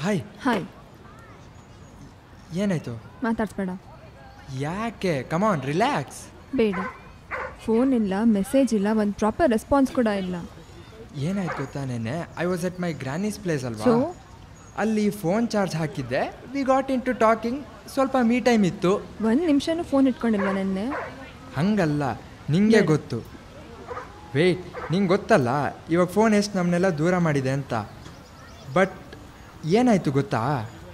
Hi hi ಏನಾಯ್ತು ಮಾತಾಡ್ಸ್ಬೇಡ ಯಾಕೆ ಕಮಾನ್ ರಿಲ್ಯಾಕ್ಸ್ ಬೇಡ ಫೋನ್ ಇಲ್ಲ ಮೆಸೇಜ್ ಇಲ್ಲ ಒಂದು ಪ್ರಾಪರ್ ರೆಸ್ಪಾನ್ಸ್ ಕೂಡ ಇಲ್ಲ ಏನಾಯ್ತು ಗೊತ್ತಾ ನೆನ್ನೆ I was at my granny's place ಅಲ್ವಾ So? ಅಲ್ಲಿ ಫೋನ್ ಚಾರ್ಜ್ ಹಾಕಿದ್ದೆ we got into talking ಸ್ವಲ್ಪ ಮೀ ಟೈಮ್ ಇತ್ತು ಒಂದು ನಿಮಿಷನೂ ಫೋನ್ ಇಟ್ಕೊಂಡಿಲ್ಲ ನೆನ್ನೆ ಹಂಗಲ್ಲ ನಿಂಗೆ ಗೊತ್ತು ವೇಟ್ ನಿಂಗೆ ಗೊತ್ತಲ್ಲ ಇವಾಗ ಫೋನ್ ಎಷ್ಟು ನಮ್ಮನ್ನೆಲ್ಲ ದೂರ ಮಾಡಿದೆ ಅಂತ ಬಟ್ ಏನಾಯ್ತು ಗೊತ್ತಾ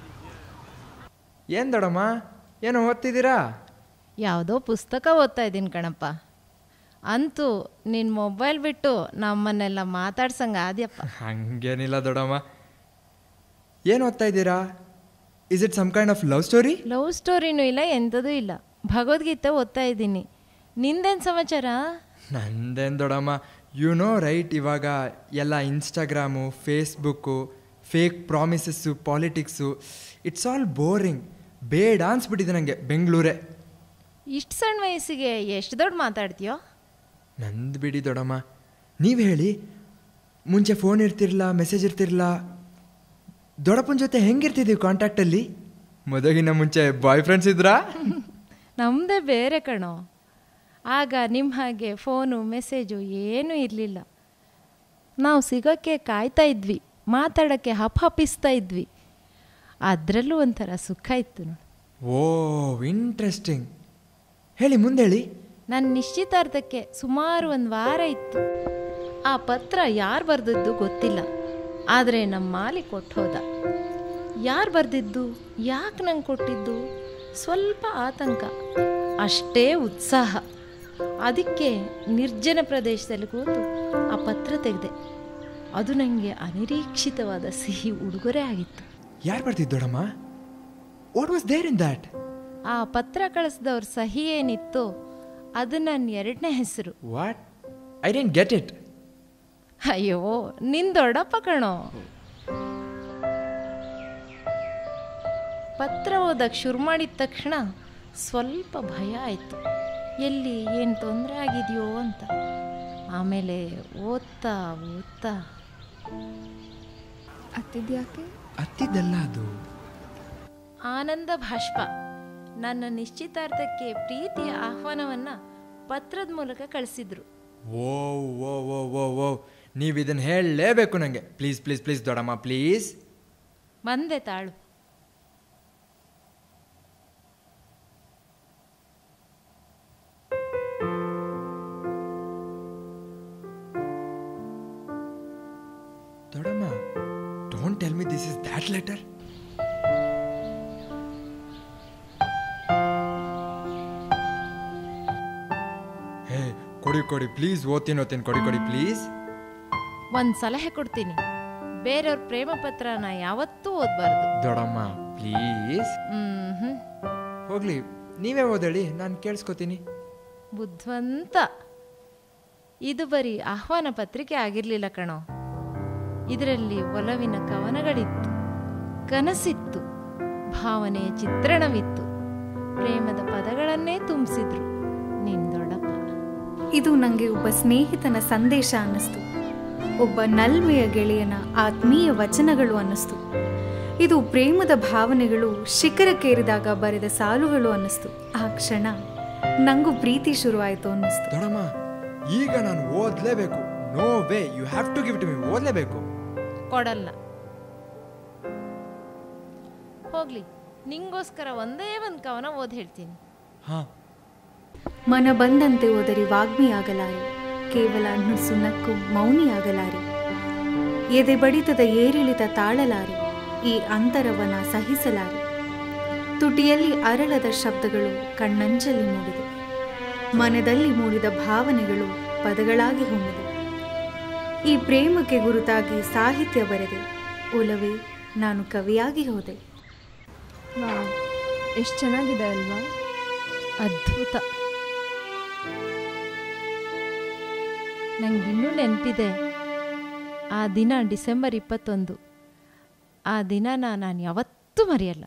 ಏನು ದೊಡಮ್ಮ ಏನೋ ಓದ್ತಿದ್ದೀರಾ ಯಾವುದೋ ಪುಸ್ತಕ ಓದ್ತಾ ಇದ್ದೀನಿ ಕಣಪ್ಪ ಅಂತೂ ನಿನ್ನ ಮೊಬೈಲ್ ಬಿಟ್ಟು ನಮ್ಮನ್ನೆಲ್ಲ ಮಾತಾಡ್ಸಂಗೆ ಆದ್ಯಪ್ಪ ಹಂಗೇನಿಲ್ಲ ದೊಡಮ್ಮ ಏನು ಓದ್ತಾ ಇದ್ದೀರಾ is it some kind of love story love ಸ್ಟೋರಿನೂ ಇಲ್ಲ ಎಂಥದೂ ಇಲ್ಲ ಭಗವದ್ಗೀತೆ ಓದ್ತಾ ಇದ್ದೀನಿ ನಿಂದೇನು ಸಮಾಚಾರ ನಂದೇನು ದೊಡಮ್ಮ ಯು ನೋ ರೈಟ್ ಇವಾಗ ಎಲ್ಲ Instagram Facebook fake promises politics it's all boring ಬೇಡ ಅನ್ಸ್ಬಿಟ್ಟಿದೆ ನನಗೆ ಬೆಂಗಳೂರೇ ಇಷ್ಟು ಸಣ್ಣ ವಯಸ್ಸಿಗೆ ಎಷ್ಟು ದೊಡ್ಡ ಮಾತಾಡ್ತೀಯೋ ನಂದು ಬಿಡಿ ದೊಡಮ್ಮ ನೀವು ಹೇಳಿ ಮುಂಚೆ ಫೋನ್ ಇರ್ತಿರಲ್ಲ ಮೆಸೇಜ್ ಇರ್ತಿರಲ್ಲ ದೊಡ್ಡಪ್ಪನ ಜೊತೆ ಹೆಂಗಿರ್ತಿದ್ದೀವಿ ಕಾಂಟ್ಯಾಕ್ಟಲ್ಲಿ ಮದುವೆಗಿನ್ನ ಮುಂಚೆ ಬಾಯ್ ಫ್ರೆಂಡ್ಸ್ ಇದ್ರಾ ನಮ್ಮದೇ ಬೇರೆ ಕಣೋ ಆಗ ನಿಮ್ಮ ಹಾಗೆ ಫೋನು ಮೆಸೇಜು ಏನೂ ಇರಲಿಲ್ಲ ನಾವು ಸಿಗೋಕ್ಕೆ ಕಾಯ್ತಾ ಇದ್ವಿ ಮಾತಾಡೋಕ್ಕೆ ಹಪ್ಪಿಸ್ತಾ ಇದ್ವಿ ಅದರಲ್ಲೂ ಒಂಥರ ಸುಖ ಇತ್ತು ನೋಡಿ ಓ ಇಂಟ್ರೆಸ್ಟಿಂಗ್ ಹೇಳಿ ಮುಂದೆ ಹೇಳಿ ನನ್ನ ನಿಶ್ಚಿತಾರ್ಥಕ್ಕೆ ಸುಮಾರು ಒಂದು ವಾರ ಇತ್ತು ಆ ಪತ್ರ ಯಾರು ಬರೆದಿದ್ದು ಗೊತ್ತಿಲ್ಲ ಆದರೆ ನಮ್ಮ ಮಾಲಿ ಕೊಟ್ಟು ಹೋದ ಯಾರು ಬರೆದಿದ್ದು ಯಾಕೆ ನಂಗೆ ಕೊಟ್ಟಿದ್ದು ಸ್ವಲ್ಪ ಆತಂಕ ಅಷ್ಟೇ ಉತ್ಸಾಹ ಅದಕ್ಕೆ ನಿರ್ಜನ ಪ್ರದೇಶದಲ್ಲಿ ಕೂತು ಆ ಪತ್ರ ತೆಗೆದೆ ಅದು ನನಗೆ ಅನಿರೀಕ್ಷಿತವಾದ ಸಿಹಿ ಉಡುಗೊರೆ ಆಗಿತ್ತು ಯಾರು ಬರ್ತಿದ್ದು ದೊಡಮ್ಮ what was there in that ಆ ಪತ್ರ ಕಳಿಸಿದವ್ರ ಸಹಿ ಏನಿತ್ತು ಅದು ನನ್ನ ಎರಡನೇ ಹೆಸರು what I didn't get it ಅಯ್ಯೋ ನಿನ್ ದೊಡ್ಡಪ್ಪ ಕಣೋ ಪತ್ರ ಓದಕ್ಕೆ ಶುರು ಮಾಡಿದ ತಕ್ಷಣ ಸ್ವಲ್ಪ ಭಯ ಆಯಿತು ಎಲ್ಲಿ ಏನು ತೊಂದರೆ ಆಗಿದೆಯೋ ಅಂತ ಆಮೇಲೆ ಓದ್ತಾ ಓದ್ತಾ ಹತ್ತಿದ್ಯಾಕೆ ಅತ್ತಿದ್ದಲ್ಲ ಅದು ಆನಂದ ಭಾಷ್ಪ ನನ್ನ ನಿಶ್ಚಿತಾರ್ಥಕ್ಕೆ ಪ್ರೀತಿಯ ಆಹ್ವಾನವನ್ನು ಪತ್ರದ ಮೂಲಕ ಕಳಿಸಿದ್ರು ಓ ಓ ಓ ಓ ಓ ನೀವು ಇದನ್ನು ಹೇಳಲೇಬೇಕು ನನಗೆ ಪ್ಲೀಸ್ ಪ್ಲೀಸ್ ಪ್ಲೀಸ್ ದೊಡಮ್ಮ ಪ್ಲೀಸ್ ಬಂದೆ ತಾಳು ದೊಡಮ್ಮ don't tell me this is that letter hey ಕೊಡಿ ಕೊಡಿ ಪ್ಲೀಸ್ ಓದ್ತೀನಿ ಓದ್ತೀನಿ ಕೊಡಿ ಕೊಡಿ ಪ್ಲೀಸ್ ಒಂದು ಸಲಹೆ ಕೊಡ್ತೀನಿ ಬೇರೆಯವ್ರ ಪ್ರೇಮ ಪತ್ರನ ಯಾವತ್ತೂ ಓದಬಾರ್ದು ದೊಡಮ್ಮ ಪ್ಲೀಸ್ ಹ್ಮ್ ಹೋಗ್ಲಿ ನೀವೇ ಓದೇಳಿ ನಾನು ಕೇಳಿಸ್ಕೊತೀನಿ ಬುದ್ಧವಂತ ಇದು ಬರೀ ಆಹ್ವಾನ ಪತ್ರಿಕೆ ಆಗಿರಲಿಲ್ಲ ಕಣೋ ಇದರಲ್ಲಿ ಒಲವಿನ ಕವನಗಳಿತ್ತು ಕನಸಿತ್ತು ಭಾವನೆಯ ಚಿತ್ರಣವಿತ್ತು ಪ್ರೇಮದ ಪದಗಳನ್ನೇ ತುಂಬಿಸಿದ್ರು ನಿನ್ ದೊಡ್ಡಪ್ಪ ಇದು ನನಗೆ ಒಬ್ಬ ಸ್ನೇಹಿತನ ಸಂದೇಶ ಅನ್ನಿಸ್ತು ಒಬ್ಬ ನಲ್ಮೆಯ ಗೆಳೆಯನ ಆತ್ಮೀಯ ವಚನಗಳು ಅನ್ನಿಸ್ತು ಇದು ಪ್ರೇಮದ ಭಾವನೆಗಳು ಶಿಖರಕ್ಕೇರಿದಾಗ ಬರೆದ ಸಾಲುಗಳು ಅನ್ನಿಸ್ತು ಆ ಕ್ಷಣ ನಂಗೂ ಪ್ರೀತಿ ಶುರುವಾಯಿತು ಅನ್ನಿಸ್ತು ದೊಡಮ್ಮ ಈಗ ನಾನು ಓದಲೇಬೇಕು no way you have to give to me ಓದಲೇಬೇಕು ಕೊಡಲ್ಲ ಹೋಗ್ಲಿ ನಿಂಗೋಸ್ಕರ ಒಂದೇ ಒಂದು ಕವನ ಓದ್ ಹೇಳ್ತೀನಿ ಹಾಂ ಮನ ಬಂದಂತೆ ಓದರಿ ವಾಗ್ಮಿಯಾಗಲಾರೆ ಕೇವಲ ನುಸು ನಕ್ಕು ಮೌನಿಯಾಗಲಾರೆ ಎದೆ ಬಡಿತದ ಏರಿಳಿತ ತಾಳಲಾರೆ ಈ ಅಂತರವನ ಸಹಿಸಲಾರೆ ತುಟಿಯಲ್ಲಿ ಅರಳದ ಶಬ್ದಗಳು ಕಣ್ಣಂಚಲ್ಲಿ ಮೂಡಿದೆ ಮನದಲ್ಲಿ ಮೂಡಿದ ಭಾವನೆಗಳು ಪದಗಳಾಗಿ ಹೊಮ್ಮಿದೆ ಈ ಪ್ರೇಮಕ್ಕೆ ಗುರುತಾಗಿ ಸಾಹಿತ್ಯ ಬರೆದೆ ಒಲವೇ ನಾನು ಕವಿಯಾಗಿ ಹೋದೆ ವಾವ್ ಎಷ್ಟು ಚೆನ್ನಾಗಿದೆ ಅಲ್ವಾ ಅದ್ಭುತ ನಂಗಿನ್ನೂ ನೆನಪಿದೆ ಆ ದಿನ ಡಿಸೆಂಬರ್ ಇಪ್ಪತ್ತೊಂದು ಆ ದಿನನ ನಾನು ಯಾವತ್ತೂ ಮರೆಯಲ್ಲ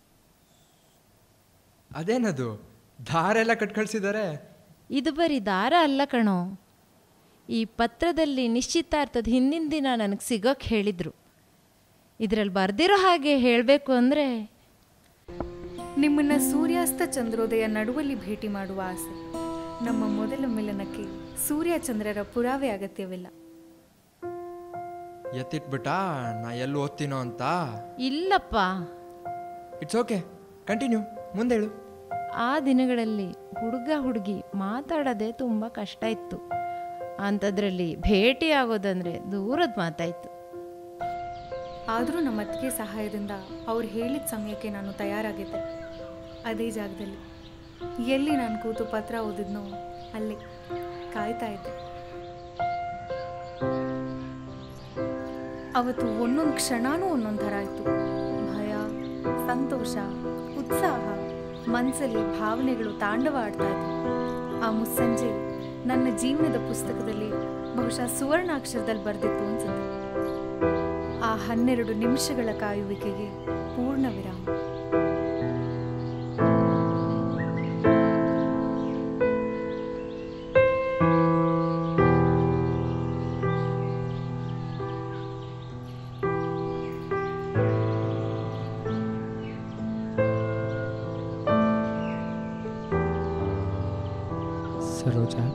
ಅದೇನದು ದಾರೆಲ್ಲ ಕಟ್ ಕಳ್ಸಿದ್ದಾರೆ ಇದು ಬರೀ ದಾರ ಅಲ್ಲ ಕಣೋ ಈ ಪತ್ರದಲ್ಲಿ ನಿಶ್ಚಿತಾರ್ಥದ ಹಿಂದಿನ ದಿನ ನನಗೆ ಸಿಗೋಕ್ಕೆ ಹೇಳಿದರು ಇದರಲ್ಲಿ ಬರ್ದಿರೋ ಹಾಗೆ ಹೇಳಬೇಕು ಅಂದರೆ ನಿಮ್ಮನ್ನ ಸೂರ್ಯಾಸ್ತ ಚಂದ್ರೋದಯ ನಡುವಲ್ಲಿ ಭೇಟಿ ಮಾಡುವ ಆಸೆ ನಮ್ಮ ಮೊದಲ ಮಿಲನಕ್ಕೆ ಸೂರ್ಯ ಚಂದ್ರರ ಪುರಾವೆ ಅಗತ್ಯವಿಲ್ಲ ಎತ್ತಿಟ್ಬಿಟ್ಟಾ ನಾ ಎಲ್ಲಿ ಓದ್ತೀನೋ ಅಂತ ಇಲ್ಲಪ್ಪ ಇಟ್ಸ್ ಓಕೆ ಕಂಟಿನ್ಯೂ ಮುಂದೆ ಹೇಳು ಆ ದಿನಗಳಲ್ಲಿ ಹುಡುಗ ಹುಡುಗಿ ಮಾತಾಡೋದೇ ತುಂಬ ಕಷ್ಟ ಇತ್ತು ಅಂಥದ್ರಲ್ಲಿ ಭೇಟಿ ಆಗೋದಂದರೆ ದೂರದ ಮಾತಾಯಿತು ಆದರೂ ನಮ್ಮ ಅತ್ತಿಗೆ ಸಹಾಯದಿಂದ ಅವ್ರು ಹೇಳಿದ ಸಮಯಕ್ಕೆ ನಾನು ತಯಾರಾಗಿದ್ದೆ ಅದೇ ಜಾಗದಲ್ಲಿ ಎಲ್ಲಿ ನಾನು ಕೂತು ಪತ್ರ ಓದಿದ್ನೋ ಅಲ್ಲೇ ಕಾಯ್ತಾ ಇದ್ದೆ ಅವತ್ತು ಒಂದೊಂದು ಕ್ಷಣನೂ ಒಂದೊಂದು ಥರ ಆಯಿತು ಭಯ ಸಂತೋಷ ಉತ್ಸಾಹ ಮನಸ್ಸಲ್ಲಿ ಭಾವನೆಗಳು ತಾಂಡವ ಆಡ್ತಾ ಇದ್ವು ಆ ಮುಸ್ಸಂಜೆ ನನ್ನ ಜೀವನದ ಪುಸ್ತಕದಲ್ಲಿ ಬಹುಶಃ ಸುವರ್ಣಾಕ್ಷರದಲ್ಲಿ ಬರೆದಿತ್ತು ಅನ್ಸುತ್ತೆ ಆ ಹನ್ನೆರಡು ನಿಮಿಷಗಳ ಕಾಯುವಿಕೆಗೆ ಪೂರ್ಣ ವಿರಾಮ ಸರೋಜಾ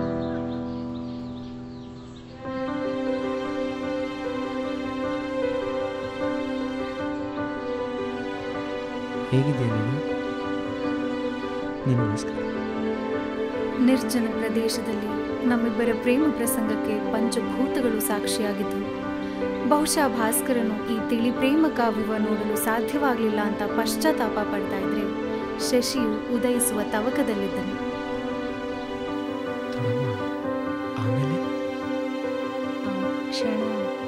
ಹೇಗಿದೆಯಾ ನೀನು ನಿನಗೋಸ್ಕರ ನಿರ್ಜನ ಪ್ರದೇಶದಲ್ಲಿ ನಮ್ಮಿಬ್ಬರ ಪ್ರೇಮ ಪ್ರಸಂಗಕ್ಕೆ ಪಂಚಭೂತಗಳು ಸಾಕ್ಷಿಯಾಗಿದ್ದವು ಬಹುಶಃ ಭಾಸ್ಕರನು ಈ ತಿಳಿ ಪ್ರೇಮ ಕಾವ್ಯವ ನೋಡಲು ಸಾಧ್ಯವಾಗಲಿಲ್ಲ ಅಂತ ಪಶ್ಚಾತ್ತಾಪ ಪಡ್ತಾ ಇದ್ರೆ ಶಶಿಯು ಉದಯಿಸುವ ತವಕದಲ್ಲಿದ್ದನು ಆಮೇಲೆ ಆ ಕ್ಷಣ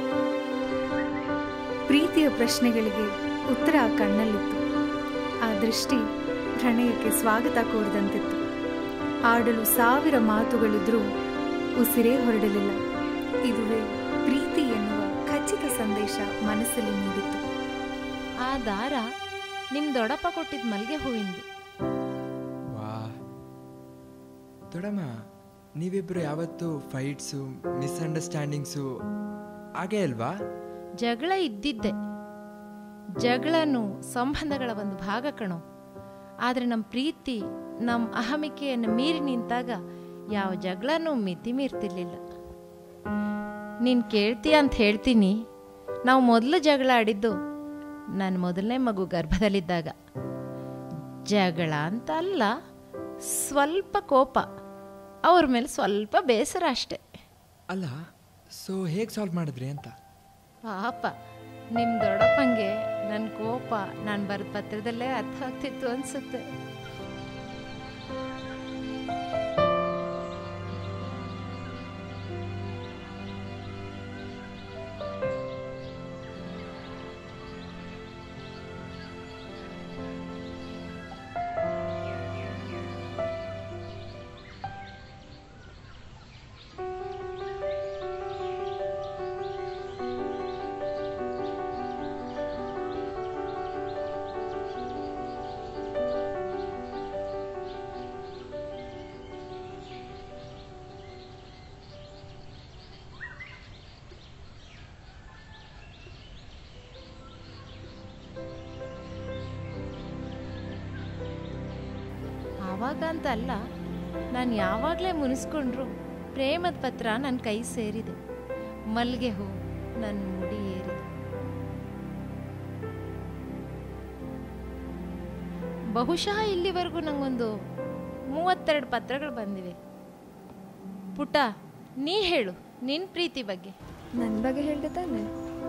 ಪ್ರೀತಿಯ ಪ್ರಶ್ನೆಗಳಿಗೆ ಉತ್ತರ ಆ ಕಣ್ಣಲ್ಲಿತ್ತು ಆ ದೃಷ್ಟಿ ಪ್ರಣಯಕ್ಕೆ ಸ್ವಾಗತ ಕೋರಿದಂತಿತ್ತು ಆಡಲು ಸಾವಿರ ಮಾತುಗಳಿದ್ರೂ ಉಸಿರೇ ಹೊರಡಲಿಲ್ಲ ಇದುವೇ ಪ್ರೀತಿ ಎನ್ನುವ ಖಚಿತ ಸಂದೇಶ ಮನಸ್ಸಲ್ಲಿ ಮೂಡಿತ್ತು ಆ ದಾರ ನಿಮ್ಮ ದೊಡ್ಡಪ್ಪ ಕೊಟ್ಟಿದ್ದ ಮಲ್ಲಿಗೆ ಹೂವಿಂದು ವಾ ದೊಡಮ್ಮ ನೀವಿಬ್ರು ಯಾವತ್ತೂ ಫೈಟ್ಸು ಮಿಸ್ಅಂಡರ್ಸ್ಟ್ಯಾಂಡಿಂಗ್ಸು ಹಾಗೇ ಅಲ್ವಾ ಜಗಳ ಇದ್ದಿದ್ದೆ ಜಗಳನು ಸಂಬಂಧಗಳ ಒಂದು ಭಾಗ ಕಣೋ ಆದರೆ ನಮ್ಮ ಪ್ರೀತಿ ನಮ್ಮ ಅಹಮಿಕೆಯನ್ನು ಮೀರಿ ನಿಂತಾಗ ಯಾವ ಜಗಳನೂ ಮಿತಿ ಮೀರ್ತಿರ್ಲಿಲ್ಲ ನೀನು ಕೇಳ್ತೀಯ ಅಂತ ಹೇಳ್ತೀನಿ ನಾವು ಮೊದಲು ಜಗಳ ಆಡಿದ್ದು ನನ್ನ ಮೊದಲನೇ ಮಗು ಗರ್ಭದಲ್ಲಿದ್ದಾಗ ಜಗಳ ಅಂತ ಅಲ್ಲ ಸ್ವಲ್ಪ ಕೋಪ ಅವ್ರ ಮೇಲೆ ಸ್ವಲ್ಪ ಬೇಸರ ಅಷ್ಟೆ ಅಲ್ಲ ಸೊ ಹೇಗೆ ಸಾಲ್ವ್ ಮಾಡಿದ್ರಿ ಅಂತ ಪಾಪ ನಿಮ್ಮ ದೊಡ್ಡಪ್ಪಂಗೆ ನನ್ನ ಕೋಪ ನಾನು ಬರೆದ ಪತ್ರದಲ್ಲೇ ಅರ್ಥ ಆಗ್ತಿತ್ತು ಅನ್ಸುತ್ತೆ ಆವಾಗ ಅಂತ ಅಲ್ಲ ನಾನು ಯಾವಾಗಲೇ ಮುನಿಸ್ಕೊಂಡ್ರು ಪ್ರೇಮದ ಪತ್ರ ನನ್ನ ಕೈ ಸೇರಿದೆ ಮಲ್ಲಿಗೆ ಹೂ ನನ್ನ ಮುಡಿ ಏರಿದೆ ಬಹುಶಃ ಇಲ್ಲಿವರೆಗೂ ನಂಗೊಂದು ಮೂವತ್ತೆರಡು ಪತ್ರಗಳು ಬಂದಿವೆ ಪುಟ್ಟ ನೀ ಹೇಳು ನಿನ್ನ ಪ್ರೀತಿ ಬಗ್ಗೆ ನನ್ನ ಬಗ್ಗೆ ಹೇಳ್ದೆ ತಾನೆ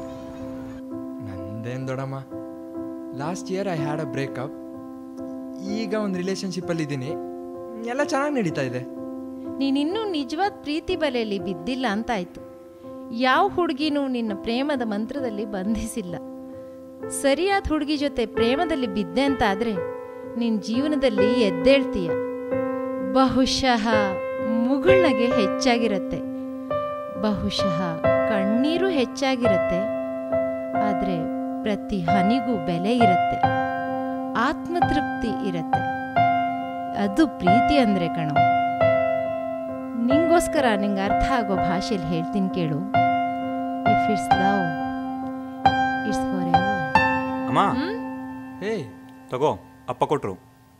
ನಂದೇನು ದೊಡಮ್ಮ last year I had a breakup ಈಗ ಒಂದು ರಿಲೇಷನ್ಶಿಪ್ಪಲ್ಲಿ ಇದ್ದೀನಿ ಎಲ್ಲ ಚೆನ್ನಾಗಿ ನಡೀತಾ ಇದೆ ನೀನಿನ್ನೂ ನಿಜವಾದ ಪ್ರೀತಿ ಬಲೆಯಲ್ಲಿ ಬಿದ್ದಿಲ್ಲ ಅಂತಾಯ್ತು ಯಾವ ಹುಡುಗಿನೂ ನಿನ್ನ ಪ್ರೇಮದ ಮಂತ್ರದಲ್ಲಿ ಬಂಧಿಸಿಲ್ಲ ಸರಿಯಾದ ಹುಡುಗಿ ಜೊತೆ ಪ್ರೇಮದಲ್ಲಿ ಬಿದ್ದೆ ಅಂತಾದ್ರೆ ನಿನ್ನ ಜೀವನದಲ್ಲಿ ಎದ್ದೇಳ್ತೀಯ ಬಹುಶಃ ಮುಗುಳ್ನಗೆ ಹೆಚ್ಚಾಗಿರತ್ತೆ ಬಹುಶಃ ಕಣ್ಣೀರು ಹೆಚ್ಚಾಗಿರತ್ತೆ ಆದರೆ ಪ್ರತಿ ಹನಿಗೂ ಬೆಲೆ ಇರುತ್ತೆ ಆತ್ಮತೃಪ್ತಿ ಇರತ್ತೆ ಅದು ಪ್ರೀತಿ ಅಂದ್ರೆ ಕಣೋ ನಿಂಗೋಸ್ಕರ ನಿಂಗೆ ಅರ್ಥ ಆಗೋ ಭಾಷೆಯಲ್ಲಿ ಹೇಳ್ತೀನಿ ಕೇಳು if it's love it's for ಅಮ್ಮ ಹೇ ತಗೋ ಅಪ್ಪ ಕೊಟ್ರು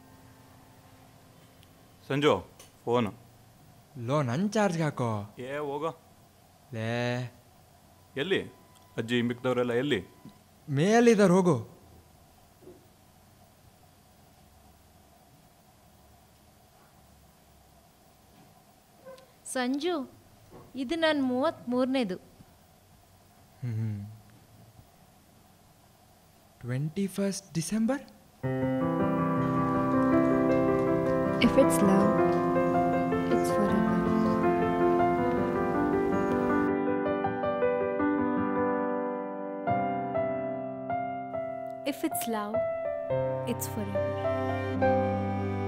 ಸಂಜು ಫೋನು ಲೋ ನನ್ನ ಚಾರ್ಜ್ಗೆ ಹಾಕೋ ಏ ಹೋಗೋ ಲೇ ಎಲ್ಲಿ ಅಜ್ಜಿ ಮಿಕ್ದವರೆಲ್ಲ ಎಲ್ಲಿ ಮೇಲಿದ್ದಾರೆ ಹೋಗು ಸಂಜು ಇದು ನನ್ನ ಮೂವತ್ತ್ಮೂರನೇದು twenty first December if it's love it's forever if it's love it's for